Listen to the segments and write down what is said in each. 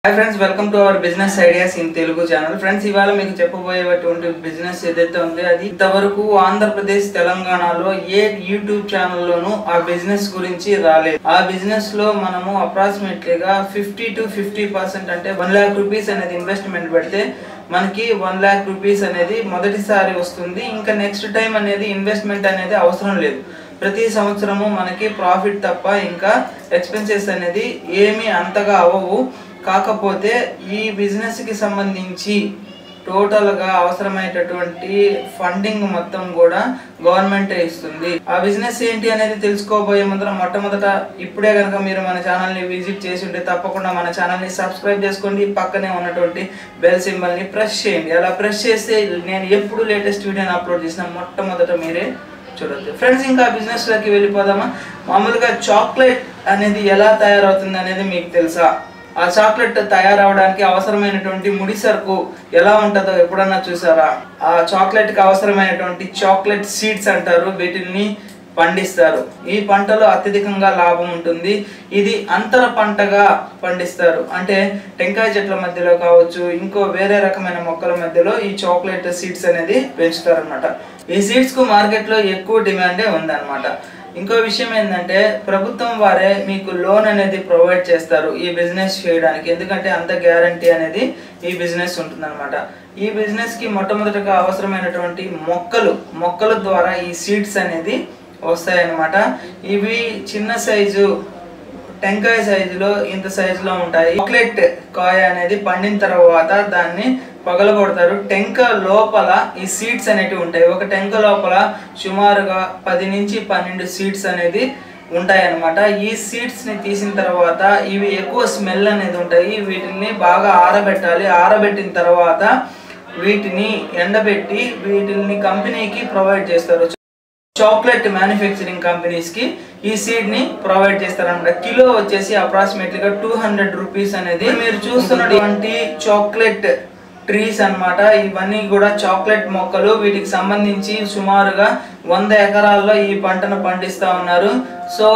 Hi friends welcome to our business ideas in Telugu channel friends ఇవాళ మీకు చెప్పబోయేటువంటి business ఏదైతే ఉంది అది ఇంతవరకు ఆంధ్రప్రదేశ్ తెలంగాణలో ఏ యూట్యూబ్ ఛానల్లోనూ ఆ బిజినెస్ గురించి రాలేదు ఆ బిజినెస్ లో మనము అప్రాక్సిమేట్లీగా ఫిఫ్టీ టు ఫిఫ్టీ పర్సెంట్ అంటే వన్ ల్యాక్ రూపీస్ అనేది ఇన్వెస్ట్మెంట్ పెడితే మనకి వన్ ల్యాక్ రూపీస్ అనేది మొదటిసారి వస్తుంది ఇంకా నెక్స్ట్ టైం అనేది ఇన్వెస్ట్మెంట్ అనేది అవసరం లేదు ప్రతి సంవత్సరము మనకి ప్రాఫిట్ తప్ప ఇంకా ఎక్స్పెన్సెస్ అనేది ఏమీ అంతగా అవ్వవు కాకపోతే ఈ బిజినెస్కి సంబంధించి టోటల్గా అవసరమైనటువంటి ఫండింగ్ మొత్తం కూడా గవర్నమెంట్ ఇస్తుంది ఆ బిజినెస్ ఏంటి అనేది తెలుసుకోబోయే ముందర మొట్టమొదట ఇప్పుడే కనుక మీరు మన ఛానల్ని విజిట్ చేసి ఉంటే తప్పకుండా మన ఛానల్ని సబ్స్క్రైబ్ చేసుకోండి పక్కనే ఉన్నటువంటి బెల్ సింబల్ని ప్రెస్ చేయండి అలా ప్రెస్ చేస్తే నేను ఎప్పుడు లేటెస్ట్ వీడియోని అప్లోడ్ చేసిన మొట్టమొదట మీరే చూడొచ్చు ఫ్రెండ్స్ ఇంకా బిజినెస్ లోకి వెళ్ళిపోదామా మామూలుగా చాక్లెట్ అనేది ఎలా తయారవుతుంది అనేది మీకు తెలుసా ఆ చాక్లెట్ తయారవడానికి అవసరమైనటువంటి ముడి సరుకు ఎలా ఉంటుందో ఎప్పుడన్నా చూసారా ఆ చాక్లెట్ కి అవసరమైనటువంటి చాక్లెట్ సీడ్స్ అంటారు వీటిని పండిస్తారు ఈ పంటలో అత్యధికంగా లాభం ఉంటుంది ఇది అంతర పంటగా పండిస్తారు అంటే టెంకాయ చెట్ల మధ్యలో కావచ్చు ఇంకో వేరే రకమైన మొక్కల మధ్యలో ఈ చాక్లెట్ సీడ్స్ అనేది పెంచుతారు అనమాట ఈ సీడ్స్ కు మార్కెట్ లో ఎక్కువ డిమాండే ఉందన్నమాట ఇంకో విషయం ఏంటంటే ప్రభుత్వం వారే మీకు లోన్ అనేది ప్రొవైడ్ చేస్తారు ఈ బిజినెస్ చేయడానికి ఎందుకంటే అంత గ్యారంటీ అనేది ఈ బిజినెస్ ఉంటుందన్నమాట ఈ బిజినెస్ కి మొట్టమొదటిగా అవసరమైనటువంటి మొక్కలు మొక్కల ద్వారా ఈ సీడ్స్ అనేది వస్తాయన్నమాట ఇవి చిన్న సైజు టెంకాయ సైజులో ఇంత సైజులో ఉంటాయి చాక్లెట్ కాయ అనేది పండిన తర్వాత దాన్ని పగలగొడతారు టెంక లోపల ఈ సీడ్స్ అనేటివి ఉంటాయి ఒక టెంక లోపల సుమారుగా పది నుంచి పన్నెండు సీడ్స్ అనేది ఉంటాయి అన్నమాట ఈ సీడ్స్ ని తీసిన తర్వాత ఇవి ఎక్కువ స్మెల్ అనేది ఉంటాయి వీటిని బాగా ఆరబెట్టాలి ఆరబెట్టిన తర్వాత వీటిని ఎండబెట్టి వీటిని కంపెనీకి ప్రొవైడ్ చేస్తారు చాక్లెట్ మ్యానుఫ్యాక్చరింగ్ కంపెనీస్ కి ఈ సీడ్ ని ప్రొవైడ్ చేస్తారన్నమాట కిలో వచ్చేసి అప్రాక్సిమేట్లీగా టూ హండ్రెడ్ రూపీస్ అనేది మీరు చూస్తున్నటువంటి చాక్లెట్ ట్రీస్ అన్నమాట ఇవన్నీ కూడా చాక్లెట్ మొక్కలు వీటికి సంబంధించి సుమారుగా వంద ఎకరాల్లో ఈ పంటను పండిస్తా ఉన్నారు సో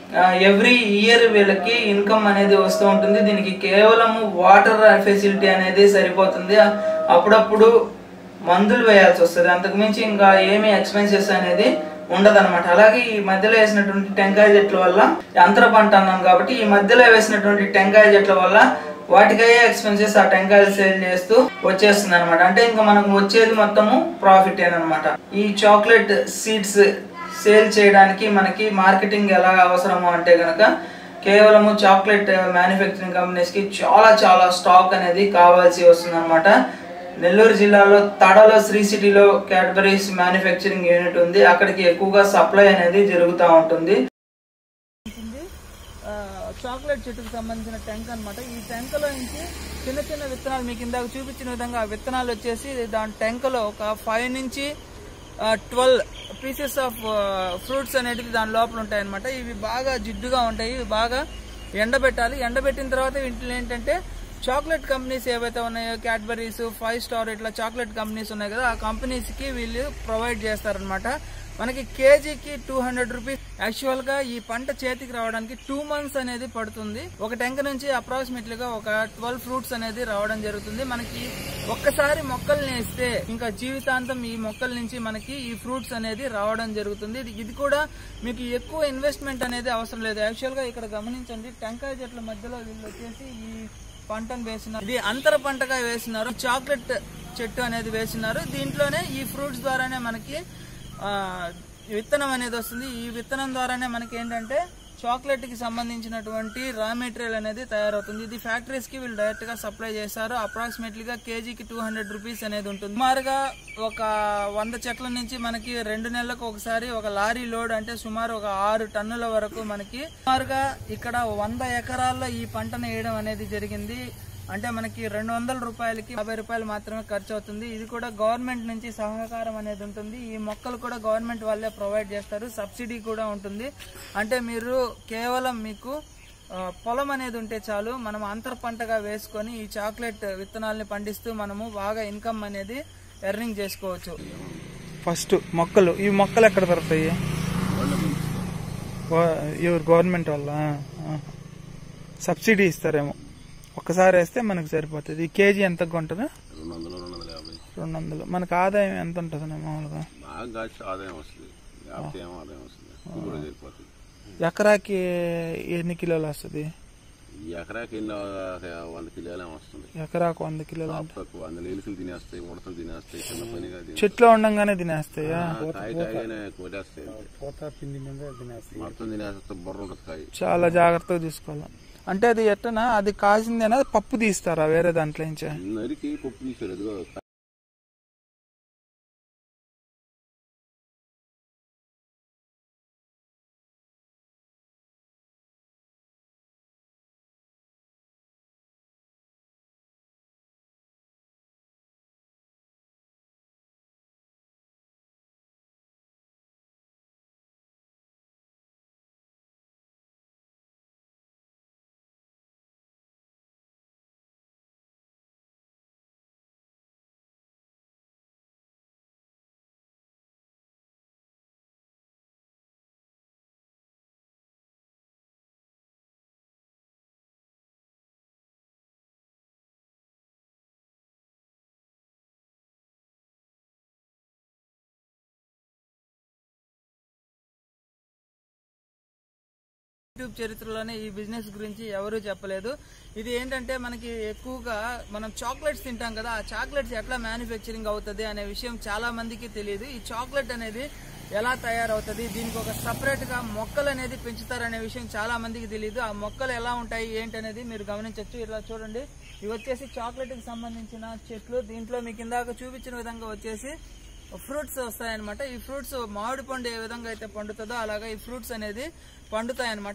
ఎవ్రీ ఇయర్ వీళ్ళకి ఇన్కమ్ అనేది వస్తూ ఉంటుంది దీనికి కేవలం వాటర్ ఫెసిలిటీ అనేది సరిపోతుంది అప్పుడప్పుడు మందులు వేయాల్సి వస్తుంది అంతకుమించి ఇంకా ఏమీ ఎక్స్పెన్సెస్ అనేది ఉండదన్నమాట అలాగే ఈ మధ్యలో వేసినటువంటి టెంకాయ చెట్ల వల్ల అంతర పంట అన్నాం కాబట్టి ఈ మధ్యలో వేసినటువంటి టెంకాయ చెట్ల వల్ల వాటికయ్యే ఎక్స్పెన్సెస్ ఆ టెంకాయలు సేల్ చేస్తూ వచ్చేస్తుంది అనమాట అంటే ఇంకా మనకు వచ్చేది మొత్తము ప్రాఫిట్ అనమాట ఈ చాక్లెట్ సీడ్స్ సేల్ చేయడానికి మనకి మార్కెటింగ్ ఎలా అవసరము అంటే కనుక కేవలము చాక్లెట్ మ్యానుఫ్యాక్చరింగ్ కంపెనీస్కి చాలా చాలా స్టాక్ అనేది కావాల్సి వస్తుంది నెల్లూరు జిల్లాలో తడలో శ్రీ సిటీలో క్యాడ్బరీస్ మ్యానుఫ్యాక్చరింగ్ యూనిట్ ఉంది అక్కడికి ఎక్కువగా సప్లై అనేది జరుగుతూ ఉంటుంది చాక్లెట్ చెట్టుకు సంబంధించిన ట్యాంక్ అన్నమాట ఈ ట్యాంకులో నుంచి చిన్న చిన్న విత్తనాలు మీకు ఇందాక చూపించిన విధంగా ఆ విత్తనాలు వచ్చేసి దాని ట్యాంకులో ఒక ఫైవ్ నుంచి ట్వెల్వ్ పీసెస్ ఆఫ్ ఫ్రూట్స్ అనేటివి దాని లోపల ఉంటాయి అనమాట ఇవి బాగా జిడ్డుగా ఉంటాయి ఇవి బాగా ఎండబెట్టాలి ఎండబెట్టిన తర్వాత వీటిలో ఏంటంటే చాక్లెట్ కంపెనీస్ ఏవైతే ఉన్నాయో క్యాడ్బరీస్ ఫైవ్ స్టార్ ఇట్లా చాక్లెట్ కంపెనీస్ ఉన్నాయి కదా ఆ కంపెనీస్ కి వీళ్ళు ప్రొవైడ్ చేస్తారనమాట మనకి కేజీకి టూ హండ్రెడ్ రూపీస్ యాక్చువల్ గా ఈ పంట చేతికి రావడానికి టూ మంత్స్ అనేది పడుతుంది ఒక టెంక నుంచి అప్రాక్సిమేట్లీగా ఒక ట్వెల్వ్ ఫ్రూట్స్ అనేది రావడం జరుగుతుంది మనకి ఒక్కసారి మొక్కల్ని వేస్తే ఇంకా జీవితాంతం ఈ మొక్కల నుంచి మనకి ఈ ఫ్రూట్స్ అనేది రావడం జరుగుతుంది ఇది- ఇది కూడా మీకు ఎక్కువ ఇన్వెస్ట్మెంట్ అనేది అవసరం లేదు యాక్చువల్ గా ఇక్కడ గమనించండి టెంకాయ చెట్ల మధ్యలో వీళ్ళు వచ్చేసి ఈ పంటను వేసినారు ఇది అంతర పంటగా వేసినారు చాక్లెట్ చెట్టు అనేది వేసినారు దీంట్లోనే ఈ ఫ్రూట్స్ ద్వారానే మనకి ఆ, విత్తనం అనేది వస్తుంది ఈ విత్తనం ద్వారానే మనకి ఏంటంటే చాక్లెట్ కి సంబంధించినటువంటి రా మెటీరియల్ అనేది తయారవుతుంది ఇది ఫ్యాక్టరీస్ కి వీళ్ళు డైరెక్ట్ గా సప్లై చేస్తారు అప్రాక్సిమేట్లీగా కేజీకి టూ హండ్రెడ్ రూపీస్ అనేది ఉంటుంది సుమారుగా ఒక వంద చెట్ల నుంచి మనకి రెండు నెలలకు ఒకసారి ఒక లారీ లోడ్ అంటే సుమారు ఒక ఆరు టన్నుల వరకు మనకి సుమారుగా ఇక్కడ వంద ఎకరాల్లో ఈ పంటను వేయడం అనేది జరిగింది అంటే మనకి రెండు వందల రూపాయలకి యాభై రూపాయలు మాత్రమే ఖర్చు అవుతుంది ఇది కూడా గవర్నమెంట్ నుంచి సహకారం అనేది ఉంటుంది ఈ మొక్కలు కూడా గవర్నమెంట్ వాళ్ళే ప్రొవైడ్ చేస్తారు సబ్సిడీ కూడా ఉంటుంది అంటే మీరు కేవలం మీకు ఆ, పొలం అనేది ఉంటే చాలు మనం అంతర పంటగా వేసుకొని ఈ చాక్లెట్ విత్తనాలని పండిస్తూ మనము బాగా ఇన్కమ్ అనేది ఎర్నింగ్ చేసుకోవచ్చు ఫస్ట్ మొక్కలు ఈ మొక్కలు ఎక్కడ దొరుకుతాయి ఎవరు గవర్నమెంట్ వల్ల సబ్సిడీ ఇస్తారేమో ఒకసారి వేస్తే మనకు సరిపోతుంది ఈ కేజీ ఎంత ఉంటుంది రెండు వందలు రెండు వందల యాభై రెండు వందలు మనకు ఆదాయం ఎంత ఉంటుంది మామూలుగా బాగా కాచి ఆదాయం వస్తుంది లేకపోతే ఏం ఆదాయం వస్తుంది ఇది కూడా సరిపోతుంది ఎకరాకి ఎన్ని కిలోలు వస్తుంది ఈ ఎకరాకి ఎన్నో వంద కిలోలు ఏమో వస్తుంది ఎకరాకు వంద కిలోలు కాపు తక్కువ వంద ఎలుకలు తినేస్తాయి ఉడతలు తినేస్తాయి చిన్న పనిగా తినేస్తాయి. చెట్లో ఉండంగానే తినేస్తాయా ఆ, కాయ కాయగానే కోటేస్తాయి మొత్తం తినేస్తే బుర్ర ఉంటుంది కాయ చాలా జాగ్రత్తగా చూసుకోవాలి అంటే అది ఎట్టనా అది కాసిందేనా పప్పు తీస్తారా వేరే దాంట్లో నుంచి నరికి పప్పు తీసారు అదిగో యూట్యూబ్ చరిత్రలోనే ఈ బిజినెస్ గురించి ఎవరూ చెప్పలేదు ఇది ఏంటంటే మనకి ఎక్కువగా మనం చాక్లెట్స్ తింటాం కదా ఆ చాక్లెట్స్ ఎట్లా మ్యానుఫ్యాక్చరింగ్ అవుతుంది అనే విషయం చాలా మందికి తెలియదు ఈ చాక్లెట్ అనేది ఎలా తయారవుతుంది దీనికి ఒక సపరేట్ గా మొక్కలు అనేది పెంచుతారనే విషయం చాలా మందికి తెలియదు ఆ మొక్కలు ఎలా ఉంటాయి ఏంటి అనేది మీరు గమనించవచ్చు ఇలా చూడండి ఇవి వచ్చేసి చాక్లెట్ కి సంబంధించిన చెట్లు దీంట్లో మీకు ఇందాక చూపించిన విధంగా వచ్చేసి ఫ్రూట్స్ వస్తాయన్నమాట ఈ ఫ్రూట్స్ మామిడి పండు ఏ విధంగా అయితే పండుతుందో అలాగా ఈ ఫ్రూట్స్ అనేది పండుతాయన్నమాట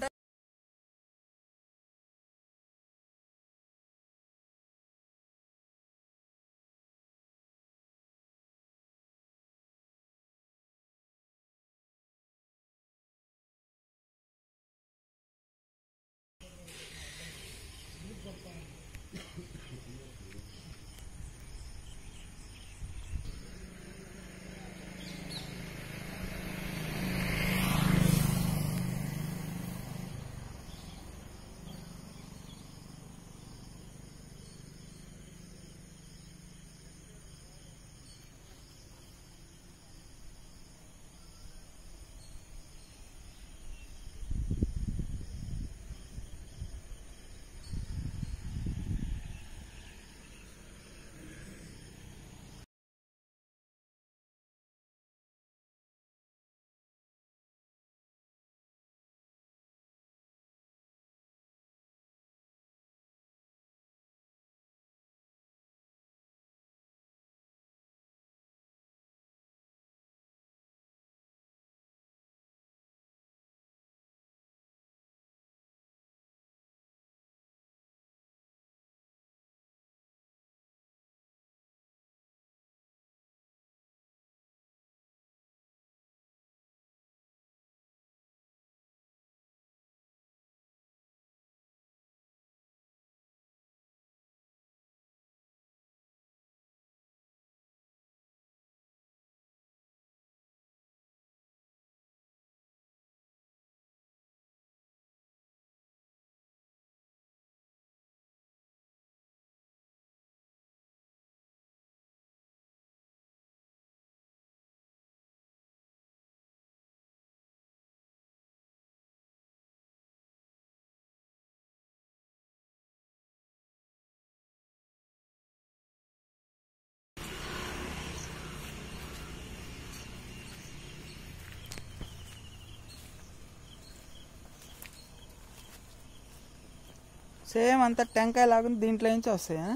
సేమ్ అంతా టెంకాయ లాగా దీంట్లో నుంచి వస్తాయా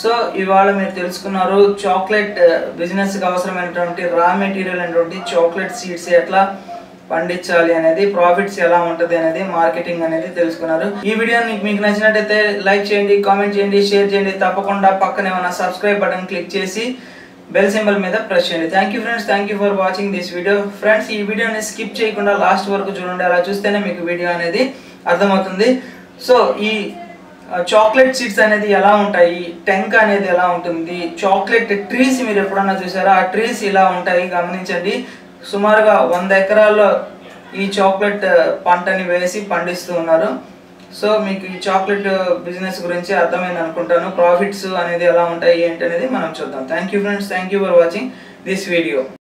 సో ఇవాళ మీరు తెలుసుకున్నారు చాక్లెట్ బిజినెస్ కి అవసరమైనటువంటి రా మెటీరియల్ అయినటువంటి చాక్లెట్ సీడ్స్ ఎట్లా పండించాలి అనేది ప్రాఫిట్స్ ఎలా ఉంటది అనేది మార్కెటింగ్ అనేది తెలుసుకున్నారు ఈ వీడియో మీకు మీకు నచ్చినట్టయితే లైక్ చేయండి కామెంట్ చేయండి షేర్ చేయండి తప్పకుండా పక్కనే ఉన్న సబ్స్క్రైబ్ బటన్ క్లిక్ చేసి బెల్ సింబల్ మీద ప్రెస్ చేయండి thank you friends thank you for watching this video friends ఈ వీడియోని స్కిప్ చేయకుండా లాస్ట్ వరకు చూడండి అలా చూస్తేనే మీకు వీడియో అనేది అర్థమవుతుంది సో ఈ చాక్లెట్ సీడ్స్ అనేది ఎలా ఉంటాయి టెంక్ అనేది ఎలా ఉంటుంది చాక్లెట్ ట్రీస్ మీరు ఎప్పుడన్నా చూసారా ఆ ట్రీస్ ఇలా ఉంటాయి గమనించండి సుమారుగా వంద ఎకరాల్లో ఈ చాక్లెట్ పంటని వేసి పండిస్తూ ఉన్నారు సో మీకు ఈ చాక్లెట్ బిజినెస్ గురించి అర్థమైంది అనుకుంటాను ప్రాఫిట్స్ అనేది ఎలా ఉంటాయి ఏంటి అనేది మనం చూద్దాం thank you friends thank you for watching this video